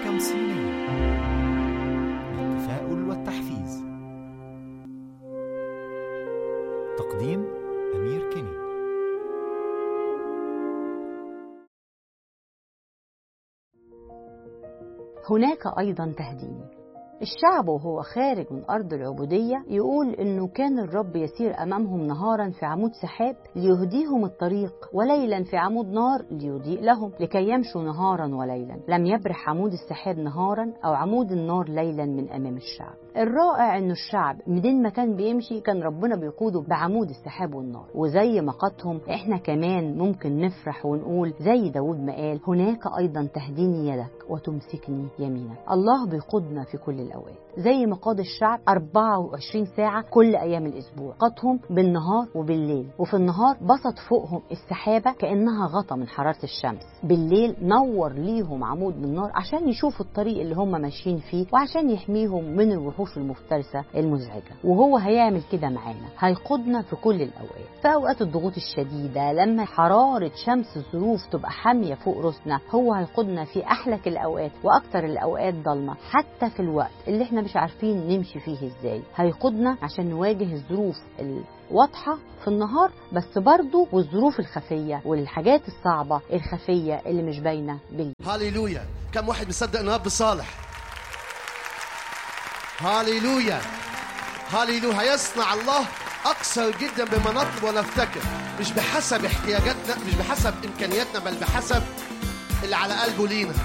صينية للتفاؤل والتحفيز تقديم أمير كيني هناك أيضا تهديني الشعب وهو خارج من أرض العبودية يقول إنه كان الرب يسير أمامهم نهارا في عمود سحاب ليهديهم الطريق وليلا في عمود نار ليضيء لهم لكي يمشوا نهارا وليلا لم يبرح عمود السحاب نهارا أو عمود النار ليلا من أمام الشعب الرائع إنه الشعب منين ما كان بيمشي كان ربنا بيقوده بعمود السحاب والنار وزي ما قادهم إحنا كمان ممكن نفرح ونقول زي داود ما قال هناك أيضا تهديني يدك وتمسكني يمينك الله بيقودنا في كل الأوقات زي ما قاد الشعب 24 ساعة كل أيام الأسبوع قادهم بالنهار وبالليل وفي النهار بسط فوقهم السحابة كأنها غطا من حرارة الشمس بالليل نور ليهم عمود من نار عشان يشوفوا الطريق اللي هم ماشيين فيه وعشان يحميهم من الوحوش المفترسة المزعجة وهو هيعمل كده معانا هيقودنا في كل الأوقات في أوقات الضغوط الشديدة لما حرارة شمس الظروف تبقى حامية فوق راسنا هو هيقودنا في أحلك الأوقات وأكتر الأوقات ضلمة حتى في الوقت اللي احنا مش عارفين نمشي فيه ازاي هيقودنا عشان نواجه الظروف الواضحة في النهار بس برضو والظروف الخفية والحاجات الصعبة الخفية اللي مش باينة بالليل هاليلويا كم واحد مصدق ان الرب صالح هاليلويا هاليلويا هيصنع الله اكثر جدا بما نطلب ونفتكر مش بحسب احتياجاتنا مش بحسب امكانياتنا بل بحسب اللي على قلبه لينا